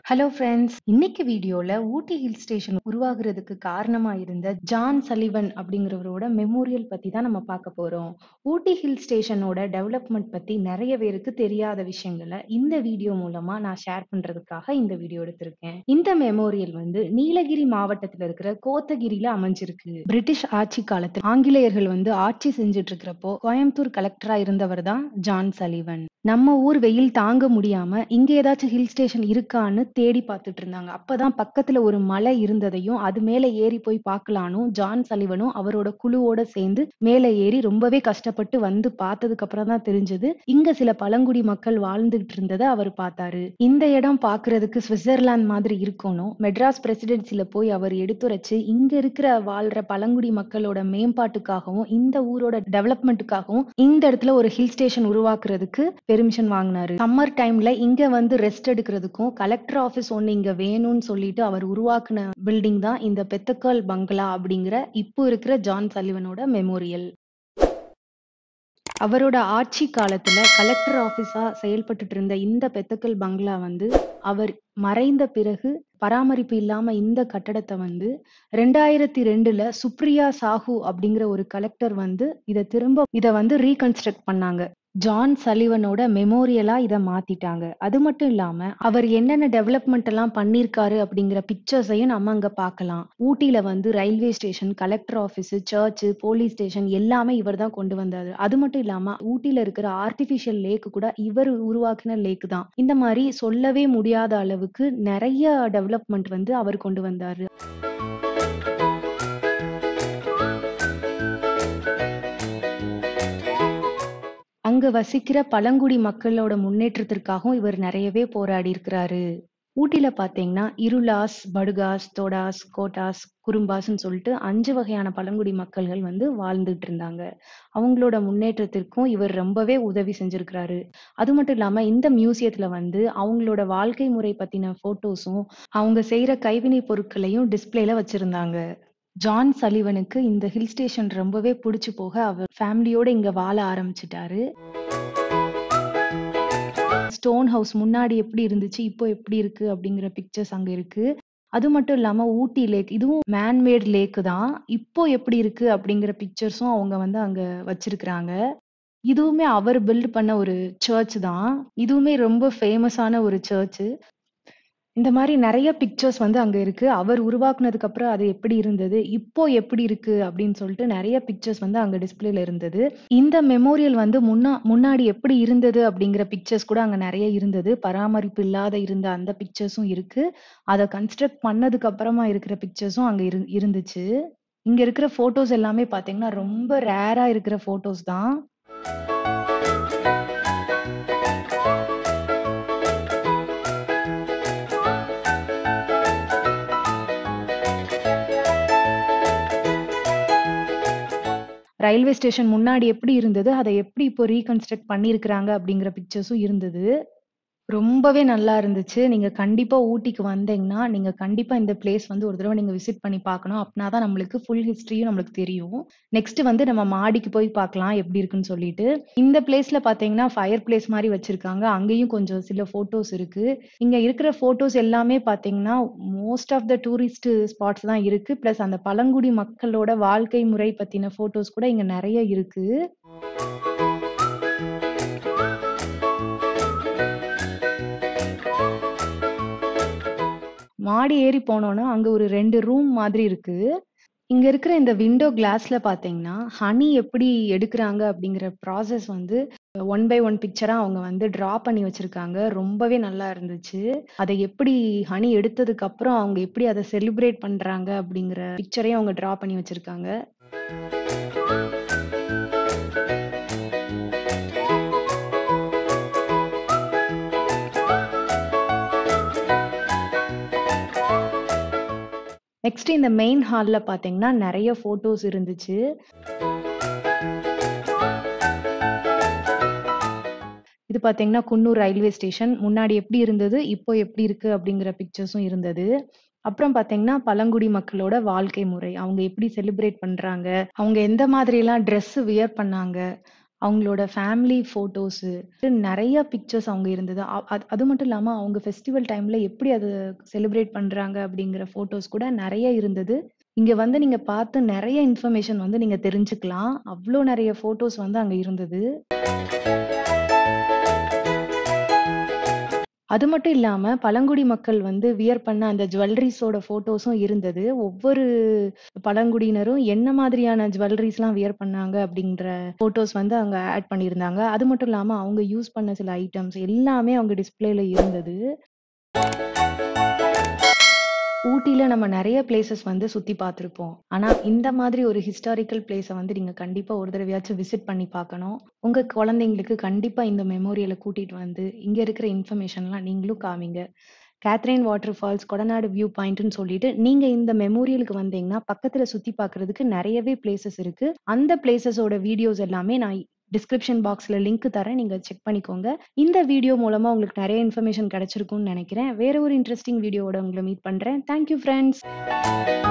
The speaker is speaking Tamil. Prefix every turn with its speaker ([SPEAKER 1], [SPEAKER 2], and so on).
[SPEAKER 1] ஹலோ ஃப்ரெண்ட்ஸ் இன்னைக்கு வீடியோல ஊட்டி ஹில் ஸ்டேஷன் உருவாகுறதுக்கு காரணமா இருந்த ஜான் சலிவன் அப்படிங்கிறவரோட மெமோரியல் பத்தி தான் நம்ம பார்க்க போறோம் ஊட்டி ஹில் ஸ்டேஷனோட டெவலப்மெண்ட் பத்தி நிறைய பேருக்கு தெரியாத விஷயங்களை இந்த வீடியோ மூலமா நான் ஷேர் பண்றதுக்காக இந்த வீடியோ எடுத்திருக்கேன் இந்த மெமோரியல் வந்து நீலகிரி மாவட்டத்துல இருக்கிற கோத்தகிரியில அமைஞ்சிருக்கு பிரிட்டிஷ் ஆட்சி காலத்தில் ஆங்கிலேயர்கள் வந்து ஆட்சி செஞ்சுட்டு இருக்கிறப்போ கோயம்புத்தூர் கலெக்டரா இருந்தவர் தான் ஜான் சலிவன் நம்ம ஊர் வெயில் தாங்க முடியாம இங்க ஏதாச்சும் ஹில் ஸ்டேஷன் இருக்கான்னு தேடி பார்த்துட்டு இருந்தாங்க அப்பதான் பக்கத்துல ஒரு மலை இருந்ததையும் அது மேல ஏறி போய் பார்க்கலானும் ஜான் சலிவனும் அவரோட குழுவோட சேர்ந்து மேல ஏறி ரொம்பவே கஷ்டப்பட்டு வந்து பார்த்ததுக்கு அப்புறம் தான் தெரிஞ்சது இங்க சில பழங்குடி மக்கள் வாழ்ந்துகிட்டு இருந்ததை அவர் பார்த்தாரு இந்த இடம் பாக்குறதுக்கு சுவிட்சர்லாந்து மாதிரி இருக்கணும் மெட்ராஸ் பிரசிடென்சில போய் அவர் எடுத்துரைச்சு இங்க இருக்கிற வாழ்ற பழங்குடி மக்களோட மேம்பாட்டுக்காகவும் இந்த ஊரோட டெவலப்மெண்ட்டுக்காகவும் இந்த இடத்துல ஒரு ஹில் ஸ்டேஷன் உருவாக்குறதுக்கு பெர்மிஷன் வாங்கினாரு சம்மர் டைம்ல இங்க வந்து ரெஸ்ட் எடுக்கிறதுக்கும் கலெக்டர் ஆபீஸ் ஒண்ணு இங்க வேணும்னு சொல்லிட்டு அவர் உருவாக்குன பில்டிங் தான் இந்த பெத்தக்கால் பங்களா அப்படிங்கிற இப்போ இருக்கிற ஜான் சலிவனோட மெமோரியல் அவரோட ஆட்சி காலத்துல கலெக்டர் ஆபீஸா செயல்பட்டுட்டு இருந்த இந்த பெத்தக்கல் பங்களா வந்து அவர் மறைந்த பிறகு பராமரிப்பு இல்லாம இந்த கட்டடத்தை வந்து ரெண்டாயிரத்தி ரெண்டுல சுப்ரியா சாஹூ அப்படிங்கிற ஒரு கலெக்டர் வந்து இதை திரும்ப இதை வந்து ரீகன்ஸ்ட்ரக்ட் பண்ணாங்க ஜான் சலிவனோட மெமோரியலா இதை மாத்திட்டாங்க அது மட்டும் இல்லாம அவர் என்னென்ன டெவலப்மெண்ட் எல்லாம் பண்ணிருக்காரு அப்படிங்கிற பிக்சர்ஸையும் நம்ம அங்க பார்க்கலாம் ஊட்டியில வந்து railway station collector office church police station எல்லாமே இவர் தான் கொண்டு வந்தாரு அது மட்டும் இல்லாம ஊட்டியில இருக்கிற ஆர்டிபிஷியல் லேக் கூட இவர் உருவாக்கின லேக் தான் இந்த மாதிரி சொல்லவே முடியாத அளவுக்கு நிறைய டெவலப்மெண்ட் வந்து அவர் கொண்டு வந்தாரு அங்க வசிக்கிற பழங்குடி மக்களோட முன்னேற்றத்திற்காகவும் இவர் நிறையவே போராடி இருக்கிறாரு ஊட்டியில பாத்தீங்கன்னா இருளாஸ் படுகாஸ் தோடாஸ் கோட்டாஸ் குறும்பாஸ்ன்னு சொல்லிட்டு அஞ்சு வகையான பழங்குடி மக்கள்கள் வந்து வாழ்ந்துட்டு இருந்தாங்க அவங்களோட முன்னேற்றத்திற்கும் இவர் ரொம்பவே உதவி செஞ்சிருக்கிறாரு அது மட்டும் இல்லாம இந்த மியூசியத்துல வந்து அவங்களோட வாழ்க்கை முறை பத்தின போட்டோஸும் அவங்க செய்யற கைவினை பொருட்களையும் டிஸ்பிளேல வச்சிருந்தாங்க ஜான் சலிவனுக்கு இந்த ஹில் ஸ்டேஷன் ரொம்பவே பிடிச்சு போக அவர் ஃபேமிலியோட இங்க வாழ ஆரம்பிச்சிட்டாரு ஸ்டோன் ஹவுஸ் முன்னாடி எப்படி இருந்துச்சு இப்போ எப்படி இருக்கு அப்படிங்கிற பிக்சர்ஸ் அங்க இருக்கு அது மட்டும் இல்லாம ஊட்டி லேக் இதுவும் மேன்மேட் லேக் தான் இப்போ எப்படி இருக்கு அப்படிங்கிற பிக்சர்ஸும் அவங்க வந்து அங்க வச்சிருக்கிறாங்க இதுவுமே அவர் பில்ட் பண்ண ஒரு சர்ச் தான் இதுவுமே ரொம்ப ஃபேமஸான ஒரு சர்ச் இந்த மாதிரி நிறைய பிக்சர்ஸ் வந்து அங்க இருக்கு அவர் உருவாக்குனதுக்கு அப்புறம் அது எப்படி இருந்தது இப்போ எப்படி இருக்கு அப்படின்னு சொல்லிட்டு நிறைய பிக்சர்ஸ் வந்து அங்க டிஸ்பிளேல இருந்தது இந்த மெமோரியல் வந்து முன்னா முன்னாடி எப்படி இருந்தது அப்படிங்கிற பிக்சர்ஸ் கூட அங்க நிறைய இருந்தது பராமரிப்பு இல்லாத இருந்த அந்த பிக்சர்ஸும் இருக்கு அதை கன்ஸ்ட்ரக்ட் பண்ணதுக்கு அப்புறமா இருக்கிற பிக்சர்ஸும் அங்க இரு இருந்துச்சு இங்க இருக்கிற போட்டோஸ் எல்லாமே பாத்தீங்கன்னா ரொம்ப ரேரா இருக்கிற போட்டோஸ் தான் ரயில்வே ஸ்டேஷன் முன்னாடி எப்படி இருந்தது அதை எப்படி இப்போ ரீகன்ஸ்ட்ரக்ட் பண்ணியிருக்கிறாங்க அப்படிங்கிற பிக்சர்ஸும் இருந்தது ரொம்பவே நல்லா இருந்துச்சு நீங்க கண்டிப்பா ஊட்டிக்கு வந்தீங்கன்னா நீங்க கண்டிப்பா இந்த பிளேஸ் வந்து ஒரு தடவை நீங்க விசிட் பண்ணி பார்க்கணும் அப்படின்னா தான் நம்மளுக்கு ஃபுல் ஹிஸ்டரியும் நம்மளுக்கு தெரியும் நெக்ஸ்ட் வந்து நம்ம மாடிக்கு போய் பார்க்கலாம் எப்படி இருக்குன்னு சொல்லிட்டு இந்த பிளேஸ்ல பாத்தீங்கன்னா ஃபயர் பிளேஸ் மாதிரி வச்சிருக்காங்க அங்கேயும் கொஞ்சம் சில போட்டோஸ் இருக்கு இங்க இருக்கிற போட்டோஸ் எல்லாமே பாத்தீங்கன்னா most of the tourist spots தான் இருக்கு பிளஸ் அந்த பழங்குடி மக்களோட வாழ்க்கை முறை பத்தின போட்டோஸ் கூட இங்க நிறைய இருக்கு மாடி ஏறி போனோம்னா அங்க ஒரு ரெண்டு ரூம் மாதிரி இருக்கு இங்க இருக்கிற இந்த விண்டோ கிளாஸ்ல பாத்தீங்கன்னா ஹனி எப்படி எடுக்கிறாங்க அப்படிங்கிற ப்ராசஸ் வந்து ஒன் பை ஒன் பிக்சரா அவங்க வந்து டிரா பண்ணி வச்சிருக்காங்க ரொம்பவே நல்லா இருந்துச்சு அதை எப்படி ஹனி எடுத்ததுக்கு அப்புறம் அவங்க எப்படி அதை செலிப்ரேட் பண்றாங்க அப்படிங்கிற பிக்சரையும் அவங்க டிரா பண்ணி வச்சிருக்காங்க நெக்ஸ்ட் இந்த மெயின் ஹால்ல பாத்தீங்கன்னா நிறைய போட்டோஸ் இருந்துச்சு இது பாத்தீங்கன்னா குன்னூர் ரயில்வே ஸ்டேஷன் முன்னாடி எப்படி இருந்தது இப்போ எப்படி இருக்கு அப்படிங்கிற பிக்சர்ஸும் இருந்தது அப்புறம் பாத்தீங்கன்னா பழங்குடி மக்களோட வாழ்க்கை முறை அவங்க எப்படி செலிப்ரேட் பண்றாங்க அவங்க எந்த மாதிரி எல்லாம் ட்ரெஸ் வியர் பண்ணாங்க அவங்களோட ஃபேமிலி ஃபோட்டோஸு நெறைய பிக்சர்ஸ் அவங்க இருந்தது. அ அது அது மட்டும் இல்லாம அவங்க ஃபெஸ்டிவல் டைம்ல எப்படி அத செலிப்ரேட் பண்றாங்க அப்படிங்கிற ஃபோட்டோஸ் கூட நெறைய இருந்தது. இங்க வந்து நீங்க பார்த்து நெறைய இன்ஃபர்மேஷன் வந்து நீங்க தெரிஞ்சுக்கலாம். அவ்ளோ நெறைய ஃபோட்டோஸ் வந்து அங்க இருந்தது. அது மட்டும் இல்லாம பழங்குடி மக்கள் வந்து வியர் பண்ண அந்த ஜுவல்லரீஸோட ஃபோட்டோஸும் இருந்தது. ஒவ்வொரு பழங்குடியினரும் என்ன மாதிரியான ஜுவல்லரீஸ்லாம் வியர் பண்ணாங்க அப்படின்ற ஃபோட்டோஸ் வந்து அங்க ஆட் பண்ணியிருந்தாங்க. அது மட்டும் இல்லாம அவங்க யூஸ் பண்ண சில ஐட்டம்ஸ் எல்லாமே அவங்க டிஸ்ப்ளேல இருந்தது. ஊட்டில நம்ம நெறைய பிளேஸஸ் வந்து சுத்தி பார்த்திருப்போம். ஆனா இந்த மாதிரி ஒரு ஹிஸ்டாரிக்கல் பிளேஸ வந்து நீங்க கண்டிப்பா ஒரு தடவையாச்சும் விசிட் பண்ணி பார்க்கணும். உங்க குழந்தைங்களுக்கு கண்டிப்பா இந்த மெமோரியல கூட்டிட்டு வந்து, இங்க இருக்கிற இன்ஃபர்மேஷன்லாம் நீங்களும் காமிங்க. Catherine water falls, Kodanadu view பாயிண்ட்ன்னு சொல்லிட்டு நீங்க இந்த மெமோரியலுக்கு வந்தீங்கன்னா, பக்கத்துல சுத்தி பார்க்கறதுக்கு நெறையவே பிளேஸஸ் இருக்கு. அந்த பிளேஸஸோட வீடியோஸ் எல்லாமே நான் டிஸ்கிரிப்ஷன் பாக்ஸ்ல லிங்க் தரேன். நீங்க செக் பண்ணிக்கோங்க. இந்த வீடியோ மூலமா உங்களுக்கு நெறைய இன்ஃபர்மேஷன் கிடைச்சிருக்கும்னு நெனைக்கிறேன். வேற ஒரு இன்ட்ரஸ்டிங் வீடியோவோட உங்கள மீட் பண்றேன். Thank you friends.